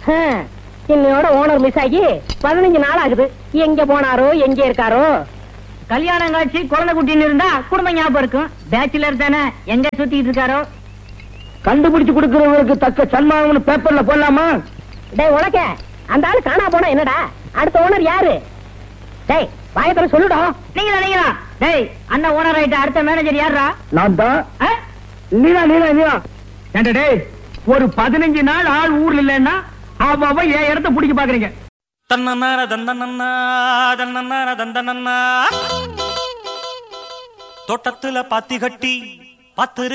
ஹம், இன்னையோட owner miss ஆகி பதினஞ்சு நாள் ஆகுது எங்க போனாரோ எங்க இருக்காரோ கல்யாணம் காட்சி குழந்தை குட்டின்னு இருந்தா குடும்பம் ஞாபகம் இருக்கும் பேச்சுலர் தானே எங்க சுத்திட்டு இருக்காரோ கண்டுபிடிச்சு கொடுக்கறவங்களுக்கு தக்க சன்மானம்னு பேப்பர்ல போடலாமா டேய் உனக்க அந்த ஆளு காணா போனா என்னடா அடுத்த ஓனர் யாரு டேய் வாயத்துல சொல்லுடா நீங்களா நீங்களா டேய் அண்ணன் ஓனர் ஆயிட்ட அடுத்த மேனேஜர் யாரா நான் தான் நீனா நீனா நீனா ஏண்டா டேய் ஒரு பதினஞ்சு நாள் ஆள் ஊர்ல இல்லைன்னா அவ அவ என் இடத்த பிடிக்க பாக்குறீங்க தன்னன்னார தந்தனன்னா தன்னன்னார தந்தனன்னா தோட்டத்துல பாத்தி கட்டி பத்து